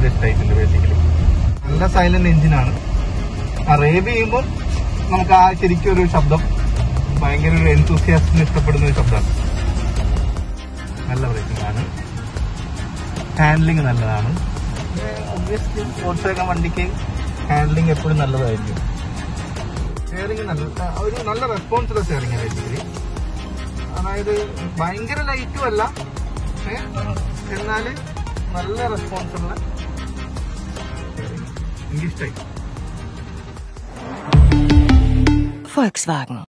ഭയങ്കര ഇഷ്ടമായിട്ടുണ്ട് ബേസിക്കലി നല്ല സൈലന്റ് എഞ്ചിനാണ് ആ റേവ് ചെയ്യുമ്പോൾ നമുക്ക് ആ ശരിക്കും ഒരു ശബ്ദം ഭയങ്കര ഒരു എൻതൂസിയാസ്റ്റിന് ഇഷ്ടപ്പെടുന്ന ഒരു ശബ്ദമാണ് നല്ല ബ്രേക്കിംഗ് ആണ് ഹാൻഡ്ലിങ് നല്ലതാണ് ഒബ്വിയസ്ലി ഫോർട്സ് വണ്ടിക്ക് ഹാൻഡ്ലിങ് എപ്പോഴും നല്ലതായിരിക്കും ഷെയറിങ് നല്ല ആ, ഒരു നല്ല റെസ്പോൺസുള്ള ഷെയറിങ് ബേസിക്കലി അതായത് ഭയങ്കര ലൈറ്റും അല്ല ഏ, എന്നാല് നല്ല റെസ്പോൺസുള്ള എനിക്കിഷ്ടായി Volkswagen.